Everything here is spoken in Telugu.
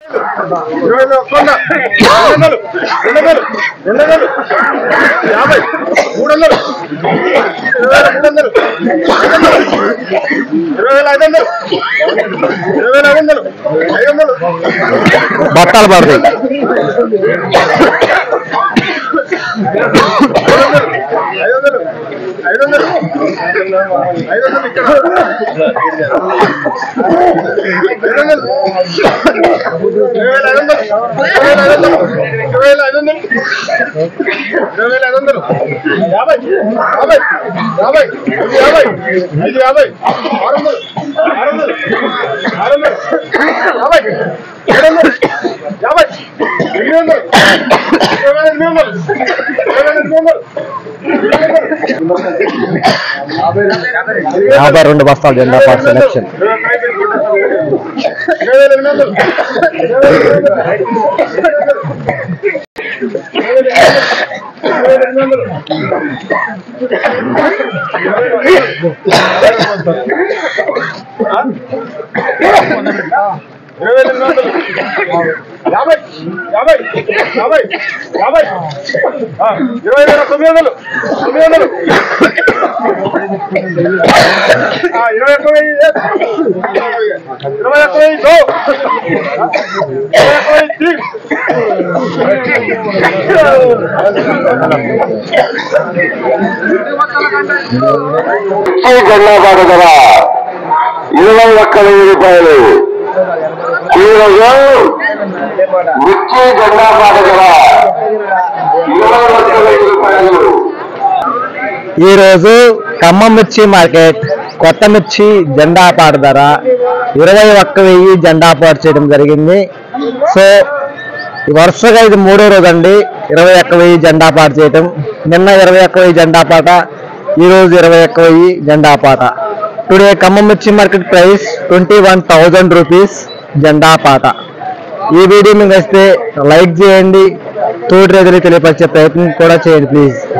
ఇరవై ఐదు ఒక్క వంద రెండు వందలు రెండు వందలు రెండు వందలు యాభై మూడు వందలు ఇరవై వేల మూడు వందలు ఐదు వందలు ఇరవై వేల ఐదు వందలు ఇరవై వేల ఐదు వందలు ఐదు వందలు బత్తాలు పడతాయి ఐదు వందలు ఐదు వందలు ఐదు వందలు ఇక్కడ ఐదు వందలు ఇరవై వేల ఐదు వందలు ఇరవై వేల ఐదు వందలు ఇరవై వేల ఐదు వందలు యాభై యాభై యాభై ఐదు యాభై ఐదు యాభై ఆరు వందలు ఆరు వందలు ఆరు వందలు యాభై ఏడు వందలు యాభై ఎనిమిది వందలు ఇరవై వేల ఎనిమిది వందలు ఇరవై వేల ఎనిమిది వందలు యాభై రెండు బస్తాలు జెండా పార్ట్ సెలక్షన్ ఇరవై వేల ఎనిమిది వందలు ఇరవై వేల ఎనిమిది వందలు ఇరవై వేల ఎనిమిది వందలు యాభై యాభై యాభై యాభై ఆ, ఇరవై వేల తొమ్మిది వందలు తొమ్మిది వందలు ఆ, ఇరవై ఒక్క వెయ్యి ఇరవై ఒక్క వెయ్యి దో ఇరవై ఒక్క వెయ్యి తీ. ఇచ్చే జెండా పాట ధర ఇరవై ఒక్క వెయ్యి రూపాయలు ఈరోజు మిర్చి జెండా పాట ధర ఇరవై ఒక్క వెయ్యి రూపాయలు ఈ రోజు ఖమ్మం మిర్చి మార్కెట్ కొత్త మిర్చి జెండా పాట ధర ఇరవై ఒక్క వెయ్యి జెండా పాటు చేయడం జరిగింది సో వరుసగా ఇది మూడో రోజు అండి ఇరవై ఒక్క వెయ్యి జెండా పాట చేయటం నిన్న ఇరవై ఒక్క వెయ్యి జెండా పాట ఈ రోజు ఇరవై ఒక్క వెయ్యి జెండా పాట టుడే ఖమ్మం మిర్చి market price twenty one thousand rupees జెండా పాట ఈ వీడియో మీకు వస్తే లైక్ చేయండి తోటి రైతులు తెలియపరిచే ప్రయత్నం కూడా చేయండి ప్లీజ్